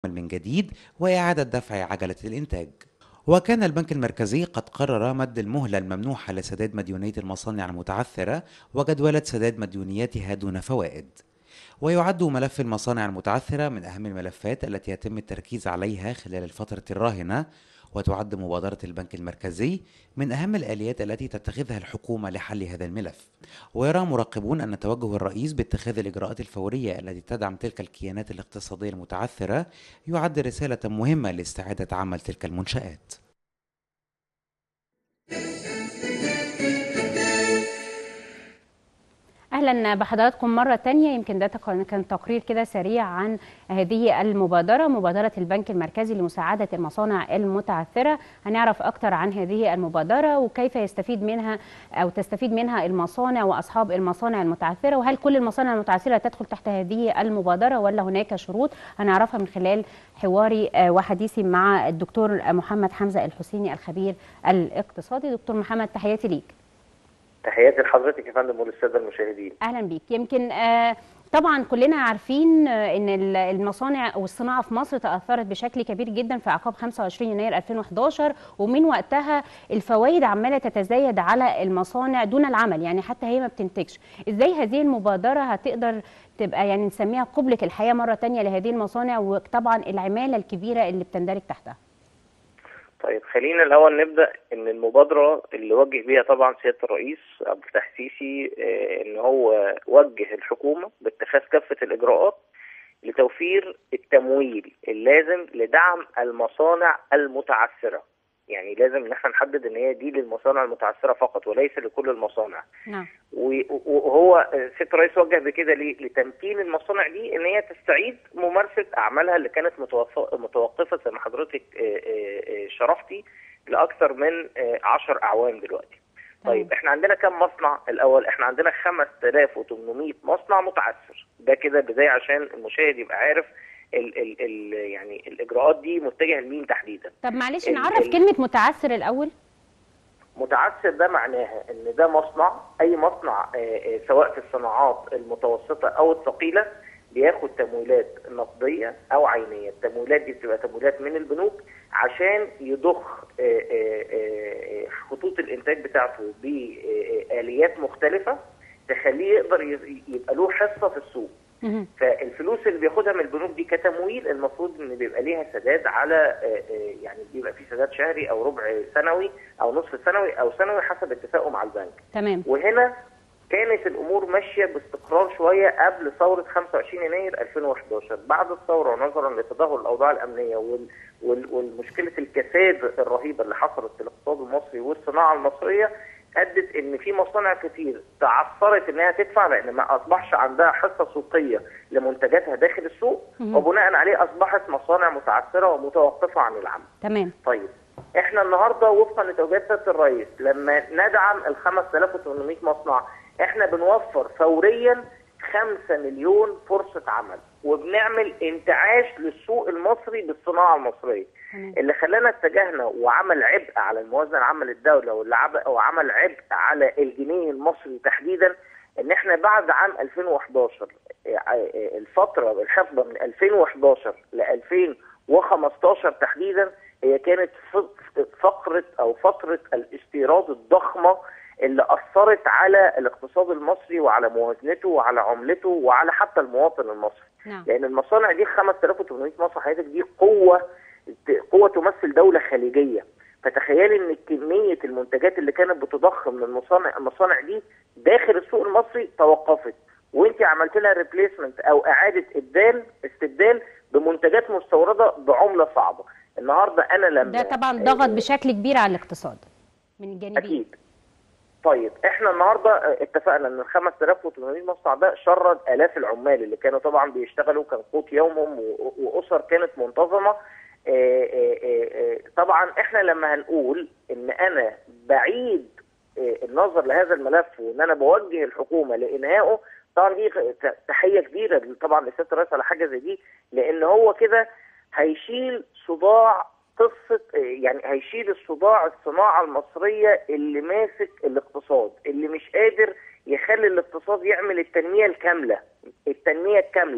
من جديد وإعادة دفع عجلة الإنتاج وكان البنك المركزي قد قرر مد المهلة الممنوحة لسداد مديونية المصانع المتعثرة وجدولة سداد مديونياتها دون فوائد ويعد ملف المصانع المتعثرة من أهم الملفات التي يتم التركيز عليها خلال الفترة الراهنة وتعد مبادرة البنك المركزي من أهم الآليات التي تتخذها الحكومة لحل هذا الملف ويرى مراقبون أن توجه الرئيس باتخاذ الإجراءات الفورية التي تدعم تلك الكيانات الاقتصادية المتعثرة يعد رسالة مهمة لاستعادة عمل تلك المنشآت اهلا بحضراتكم مره تانية يمكن ده كان تقرير كده سريع عن هذه المبادره مبادره البنك المركزي لمساعده المصانع المتعثره هنعرف اكتر عن هذه المبادره وكيف يستفيد منها او تستفيد منها المصانع واصحاب المصانع المتعثره وهل كل المصانع المتعثره تدخل تحت هذه المبادره ولا هناك شروط هنعرفها من خلال حواري وحديثي مع الدكتور محمد حمزه الحسيني الخبير الاقتصادي دكتور محمد تحياتي ليك تحياتي لحضرتك يا فندم وللساده المشاهدين اهلا بيك يمكن آه طبعا كلنا عارفين ان المصانع والصناعه في مصر تاثرت بشكل كبير جدا في اعقاب 25 يناير 2011 ومن وقتها الفوائد عماله تتزايد على المصانع دون العمل يعني حتى هي ما بتنتجش ازاي هذه المبادره هتقدر تبقى يعني نسميها قبله الحياه مره ثانيه لهذه المصانع وطبعا العماله الكبيره اللي بتندرج تحتها طيب خلينا الاول نبدا ان المبادره اللي وجه بيها طبعا سياده الرئيس عبد الفتاح السيسي ان هو وجه الحكومه باتخاذ كافه الاجراءات لتوفير التمويل اللازم لدعم المصانع المتعثره يعني لازم ان احنا نحدد ان هي دي للمصانع المتعثره فقط وليس لكل المصانع نعم وهو سياده الرئيس وجه بكده ليه؟ لتمكين المصانع دي ان هي تستعيد ممارسه اعمالها اللي كانت متوقفه زي ما حضرتك شرفتي لاكثر من 10 اعوام دلوقتي. طيب احنا عندنا كم مصنع الاول؟ احنا عندنا 5800 مصنع متعثر ده كده بدايه عشان المشاهد يبقى عارف ال ال ال يعني الاجراءات دي متجهه لمين تحديدا طب معلش نعرف كلمه متعثر الاول متعثر ده معناها ان ده مصنع اي مصنع سواء في الصناعات المتوسطه او الثقيله بياخد تمويلات نقديه او عينيه التمويلات دي بتبقى تمويلات من البنوك عشان يضخ خطوط الانتاج بتاعته باليات مختلفه تخليه يقدر يبقى له حصه في السوق فالفلوس اللي بياخدها من البنوك دي كتمويل المفروض ان بيبقى ليها سداد على يعني بيبقى في سداد شهري او ربع سنوي او نصف سنوي او سنوي حسب اتفاقه مع البنك. تمام. وهنا كانت الامور ماشيه باستقرار شويه قبل ثوره 25 يناير 2011 بعد الثوره ونظرا لتدهور الاوضاع الامنيه وال وال والمشكله الكساد الرهيبه اللي حصلت في الاقتصاد المصري والصناعه المصريه ادت ان في مصانع كتير تعثرت انها تدفع لان ما اصبحش عندها حصه سوقيه لمنتجاتها داخل السوق وبناء عليه اصبحت مصانع متعثره ومتوقفه عن العمل. تمام. طيب احنا النهارده وفقا لتوجيهات سياده الرئيس لما ندعم ال 5800 مصنع احنا بنوفر فوريا 5 مليون فرصه عمل وبنعمل انتعاش للسوق المصري بالصناعه المصريه. اللي خلانا اتجهنا وعمل عبء على الموازنه العامه للدوله واللي وعمل عبء على الجنيه المصري تحديدا ان احنا بعد عام 2011 الفتره الحقبه من 2011 ل 2015 تحديدا هي كانت فقره او فتره الاستيراد الضخمه اللي اثرت على الاقتصاد المصري وعلى موازنته وعلى عملته وعلى حتى المواطن المصري نعم. لان المصانع دي 5800 مصنع حضرتك دي قوه قوه تمثل دوله خليجيه فتخيلي ان كميه المنتجات اللي كانت بتضخ من المصانع المصانع دي داخل السوق المصري توقفت وانت عملت لها ريبليسمنت او اعاده ابدال استبدال بمنتجات مستورده بعمله صعبه النهارده انا لما ده طبعا ضغط بشكل كبير على الاقتصاد من الجانبين اكيد طيب احنا النهارده اتفقنا ان ال 5800 مصنع ده شرد الاف العمال اللي كانوا طبعا بيشتغلوا كان قوت يومهم واسر كانت منتظمه آآ آآ طبعا احنا لما هنقول ان انا بعيد النظر لهذا الملف وان انا بوجه الحكومه لانهائه طبعا دي تحيه كبيره طبعا لسياده الرئيس على حاجه زي دي لان هو كده هيشيل صداع قصه يعني هيشيل الصداع الصناعه المصريه اللي ماسك الاقتصاد اللي مش قادر يخلي الاقتصاد يعمل التنميه الكامله التنميه الكامله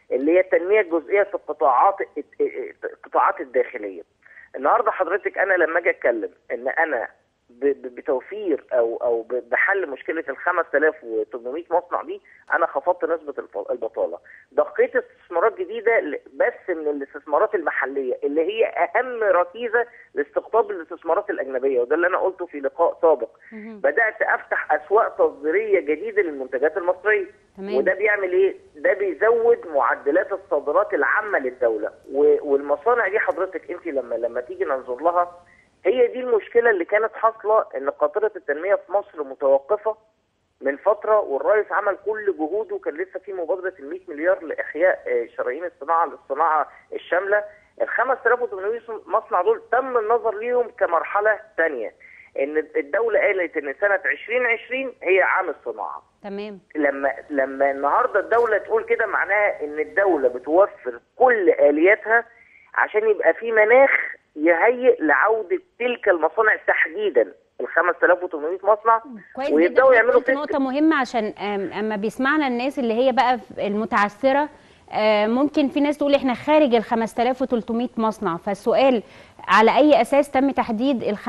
اللي هي التنميه الجزئيه في القطاعات القطاعات الداخليه النهارده حضرتك انا لما اجي اتكلم ان انا ب- ب- بتوفير او او ب- بحل مشكله ال 5800 مصنع دي انا خفضت نسبه الف- البطاله دقيت استثمارات جديده ل- بس من الاستثمارات المحليه اللي هي اهم ركيزه لاستقطاب الاستثمارات الاجنبيه وده اللي انا قلته في لقاء سابق مهم. بدات افتح اسواق تصديريه جديده للمنتجات المصريه تمام. وده بيعمل ايه ده بيزود معدلات الصادرات العامه للدوله و- والمصانع دي حضرتك انت لما لما تيجي ننظر لها هي دي المشكله اللي كانت حاصله ان قاطره التنميه في مصر متوقفه من فتره والرئيس عمل كل جهوده كان لسه في مبادره ال 100 مليار لاحياء آه، شرايين الصناعه للصناعه الشامله ال 5800 مصنع دول تم النظر ليهم كمرحله ثانيه ان الدوله قالت ان سنه 2020 هي عام الصناعه تمام لما لما النهارده الدوله تقول كده معناها ان الدوله بتوفر كل الياتها عشان يبقى في مناخ يهيئ لعوده تلك المصانع تحديدا ال 5800 مصنع كويس ويبداوا جدا حضرتك يعملوا قلت تيست. نقطة مهمة عشان آم، اما بيسمعنا الناس اللي هي بقى المتعثرة آه، ممكن في ناس تقول احنا خارج ال 5300 مصنع فالسؤال على اي اساس تم تحديد ال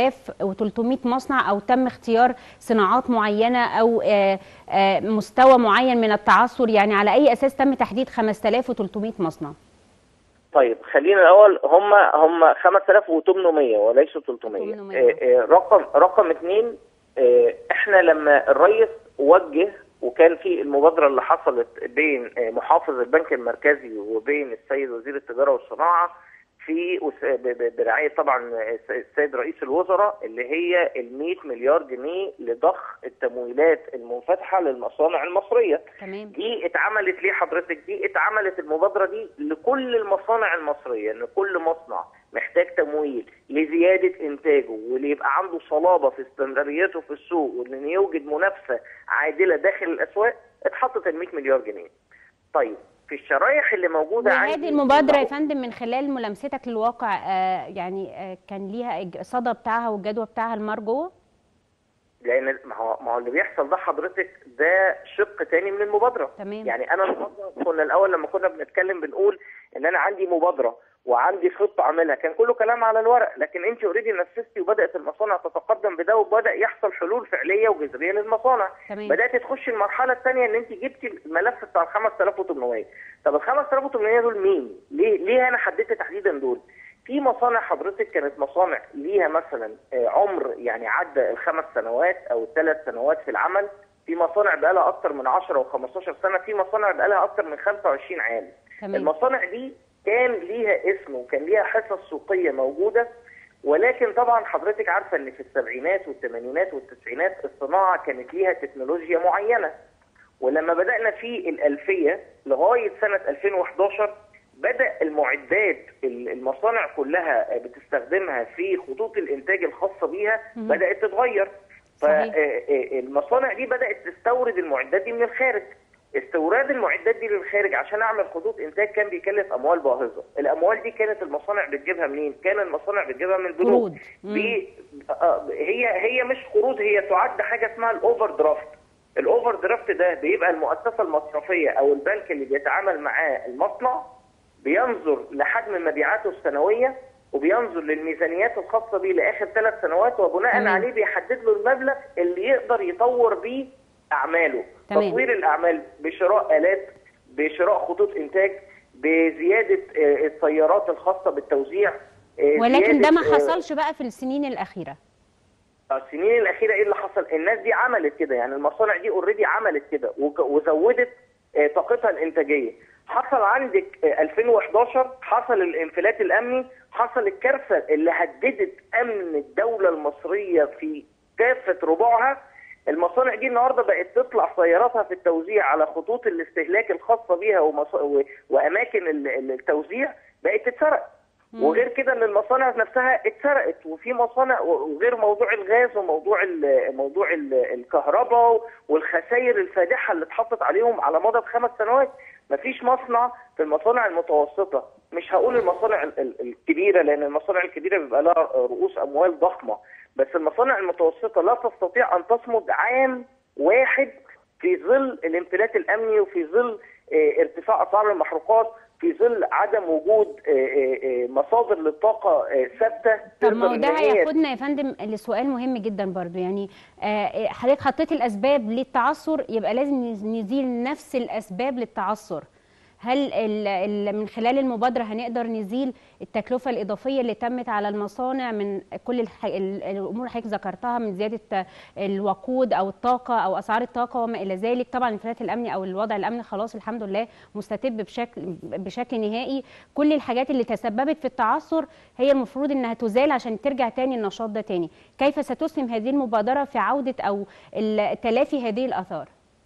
5300 مصنع او تم اختيار صناعات معينة او آه، آه، مستوى معين من التعثر يعني على اي اساس تم تحديد 5300 مصنع طيب خلينا الاول هم هم 5800 وليس 300 800. آه، آه، رقم رقم اثنين آه، احنا لما الرئيس وجه وكان في المبادره اللي حصلت بين آه، محافظ البنك المركزي وبين السيد وزير التجاره والصناعه في وس- ب- ب- برعايه طبعا الس- السيد رئيس الوزراء اللي هي ال 100 مليار جنيه لضخ التمويلات المنفتحه للمصانع المصريه تمام دي اتعملت ليه حضرتك دي اتعملت المبادره دي لكل المصانع المصريه ان كل مصنع محتاج تمويل لزياده انتاجه واللي يبقى عنده صلابه في استمراريته في السوق وان يوجد منافسه عادله داخل الاسواق اتحطت ال 100 مليار جنيه. طيب في الشرايح اللي موجوده عندي وهذه المبادرة يا فندم من خلال ملامستك للواقع آه، يعني آه، كان ليها إج- صدى بتاعها والجدوى بتاعها المرجوة لان ما هو ما هو اللي بيحصل ده حضرتك ده شق تاني من المبادره تمام. يعني انا النهارده كنا الاول لما كنا بنتكلم بنقول ان انا عندي مبادره وعندي خطه اعملها كان كله كلام على الورق لكن انت اوريدي نفذتي وبدات المصانع تتقدم بده وبدا يحصل حلول فعليه وجذريه للمصانع تمام. بدات تخشي المرحله الثانيه ان انت جبتي الملف بتاع ال 5800 طب ال 5800 دول مين ليه ليه انا حددت تحديدا دول في مصانع حضرتك كانت مصانع ليها مثلا آه، عمر يعني عدى الخمس سنوات او الثلاث سنوات في العمل في مصانع بقى لها اكتر من 10 و15 سنه في مصانع بقى لها اكتر من 25 عام تمام. المصانع دي كان ليها اسم وكان ليها حصص سوقيه موجوده ولكن طبعا حضرتك عارفه ان في السبعينات والثمانينات والتسعينات الصناعه كانت ليها تكنولوجيا معينه ولما بدأنا في الألفية لغاية سنة 2011 بدأ المعدات ال- المصانع كلها بتستخدمها في خطوط الإنتاج الخاصة بيها مهم. بدأت تتغير صحيح. فالمصانع دي بدأت تستورد المعدات دي من الخارج استوراد المعدات دي للخارج عشان اعمل خطوط انتاج كان بيكلف اموال باهظه الاموال دي كانت المصانع بتجيبها منين كان المصانع بتجيبها من البنوك قروض. مم. دي آه، هي هي مش قروض هي تعد حاجه اسمها الاوفر درافت الاوفر درافت ده بيبقى المؤسسه المصرفيه او البنك اللي بيتعامل معاه المصنع بينظر لحجم مبيعاته السنويه وبينظر للميزانيات الخاصه بيه لاخر ثلاث سنوات وبناء تمام. عليه بيحدد له المبلغ اللي يقدر يطور بيه اعماله تمام. تطوير الاعمال بشراء الات بشراء خطوط انتاج بزياده آه، السيارات الخاصه بالتوزيع آه، ولكن ده ما زيادة، آه، حصلش بقى في السنين الأخيرة السنين الاخيره ايه اللي حصل؟ الناس دي عملت كده يعني المصانع دي اوريدي عملت كده وك- وزودت آه، طاقتها الانتاجيه. حصل عندك آه، 2011 حصل الانفلات الامني، حصل الكارثه اللي هددت امن الدوله المصريه في كافه ربوعها. المصانع دي النهارده بقت تطلع سياراتها في التوزيع على خطوط الاستهلاك الخاصه بيها ومص... و... واماكن ال- ال- التوزيع بقت تتسرق. مم. وغير كده ان المصانع نفسها اتسرقت وفي مصانع وغير موضوع الغاز وموضوع ال موضوع ال الكهرباء والخسائر الفادحه اللي اتحطت عليهم على مدى خمس سنوات مفيش مصنع في المصانع المتوسطه مش هقول المصانع ال- ال- الكبيره لان المصانع الكبيره بيبقى لها رؤوس اموال ضخمه بس المصانع المتوسطه لا تستطيع ان تصمد عام واحد في ظل الانفلات الامني وفي ظل آه، ارتفاع اسعار المحروقات في ظل عدم وجود آه، آه، آه، مصادر للطاقه آه، ثابته طب ما هو تقدر ده إن هي هياخدنا يا فندم لسؤال مهم جدا برضو يعني آه، حضرتك حطيت الاسباب للتعثر يبقى لازم نزيل نفس الاسباب للتعثر هل ال ال من خلال المبادره هنقدر نزيل التكلفه الاضافيه اللي تمت على المصانع من كل الح... ال- الامور اللي حضرتك ذكرتها من زياده الوقود او الطاقه او اسعار الطاقه وما الى ذلك طبعا الانفلات الامني او الوضع الامني خلاص الحمد لله مستتب بشكل بشكل نهائي كل الحاجات اللي تسببت في التعثر هي المفروض انها تزال عشان ترجع تاني النشاط ده تاني كيف ستسهم هذه المبادره في عوده او ال- تلافي هذه الاثار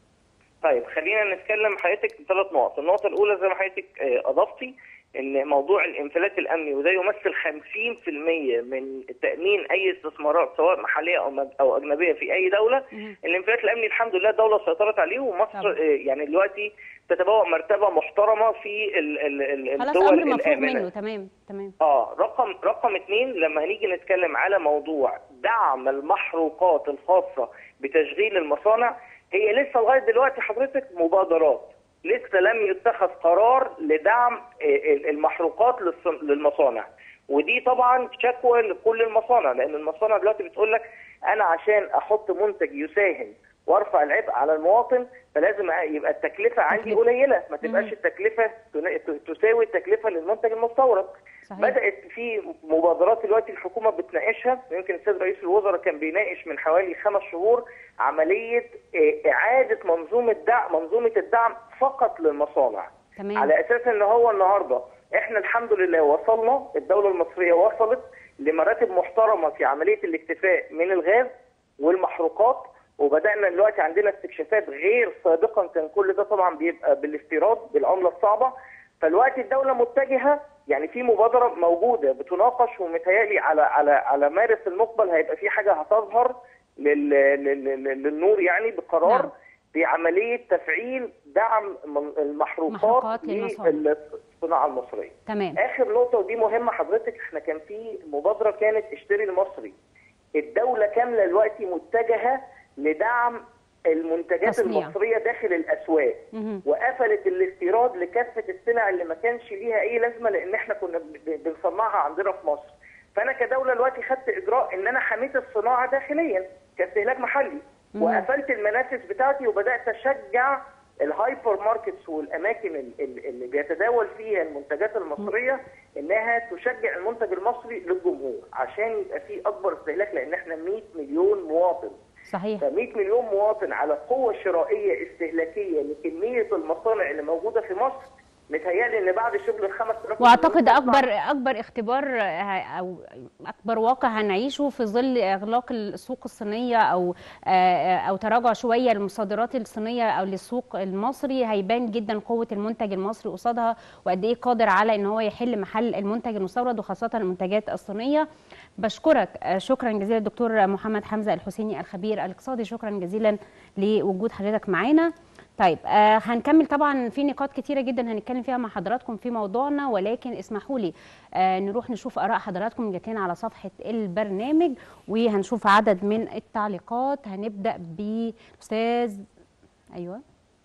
طيب خلينا نتكلم حضرتك في ثلاث نقط، النقطة الأولى زي ما حضرتك آه، أضفتي إن موضوع الانفلات الأمني وده يمثل 50% من تأمين أي استثمارات سواء محلية أو مج- أو أجنبية في أي دولة، الانفلات الأمني الحمد لله الدولة سيطرت عليه ومصر طبعا. آه، يعني دلوقتي تتبوأ مرتبة محترمة في ال- ال- ال- خلاص الدول امر مفروغ الآمنة. منه تمام تمام اه رقم رقم اثنين لما هنيجي نتكلم على موضوع دعم المحروقات الخاصه بتشغيل المصانع هي لسه لغايه دلوقتي حضرتك مبادرات لسه لم يتخذ قرار لدعم آه، المحروقات للص- للمصانع ودي طبعا شكوى لكل المصانع لان المصانع دلوقتي بتقول لك انا عشان احط منتج يساهم وارفع العبء على المواطن فلازم يبقى التكلفه عندي تكلفة. قليله ما تبقاش مم. التكلفه تنا- تساوي التكلفه للمنتج المستورد صحيح. بدات في مبادرات دلوقتي الحكومه بتناقشها يمكن السيد رئيس الوزراء كان بيناقش من حوالي خمس شهور عمليه آه، اعاده منظومه دعم منظومه الدعم فقط للمصانع تمام على اساس ان هو النهارده احنا الحمد لله وصلنا الدوله المصريه وصلت لمراتب محترمه في عمليه الاكتفاء من الغاز والمحروقات وبدانا دلوقتي عندنا استكشافات غير سابقا كان كل ده طبعا بيبقى بالاستيراد بالعمله الصعبه فالوقت الدوله متجهه يعني في مبادره موجوده بتناقش ومتهيألي على على على مارس المقبل هيبقى في حاجه هتظهر لل لل- لل- للنور يعني بقرار نعم. بعمليه تفعيل دعم من- المحروقات محروقات للمصانع. للصناعه المصريه. تمام اخر نقطه ودي مهمه حضرتك احنا كان في مبادره كانت اشتري المصري. الدوله كامله دلوقتي متجهه لدعم المنتجات تصنيع. المصريه داخل الاسواق مهم. وقفلت الاستيراد لكافه السلع اللي ما كانش ليها اي لازمه لان احنا كنا ب- ب- بنصنعها عندنا في مصر. فانا كدوله دلوقتي خدت اجراء ان انا حميت الصناعه داخليا كاستهلاك محلي مم. وقفلت المنافس بتاعتي وبدات اشجع الهايبر ماركتس والاماكن ال- ال- اللي بيتداول فيها المنتجات المصريه انها تشجع المنتج المصري للجمهور عشان يبقى فيه اكبر استهلاك لان احنا 100 مليون مواطن صحيح ف 100 مليون مواطن على قوه شرائيه استهلاكيه لكميه المصانع اللي موجوده في مصر متهيألي ان بعد شغل ال 5000 واعتقد مصنع- اكبر اكبر اختبار ه- او اكبر واقع هنعيشه في ظل اغلاق السوق الصينيه او آه، او تراجع شويه المصادرات الصينيه او للسوق المصري هيبان جدا قوه المنتج المصري قصادها وقد ايه قادر على ان هو يحل محل المنتج المستورد وخاصه المنتجات الصينيه بشكرك آه، شكرا جزيلا الدكتور محمد حمزه الحسيني الخبير الاقتصادي شكرا جزيلا لوجود حضرتك معانا طيب آه هنكمل طبعا في نقاط كتيره جدا هنتكلم فيها مع حضراتكم في موضوعنا ولكن اسمحوا لي آه نروح نشوف اراء حضراتكم جات لنا على صفحه البرنامج وهنشوف عدد من التعليقات هنبدا باستاذ ايوه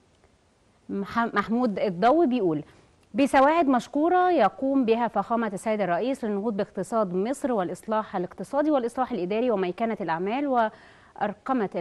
مح- محمود الضوي بيقول بسواعد مشكورة يقوم بها فخامة السيد الرئيس للنهوض باقتصاد مصر والإصلاح الاقتصادي والإصلاح الإداري وميكنة الأعمال وأرقمة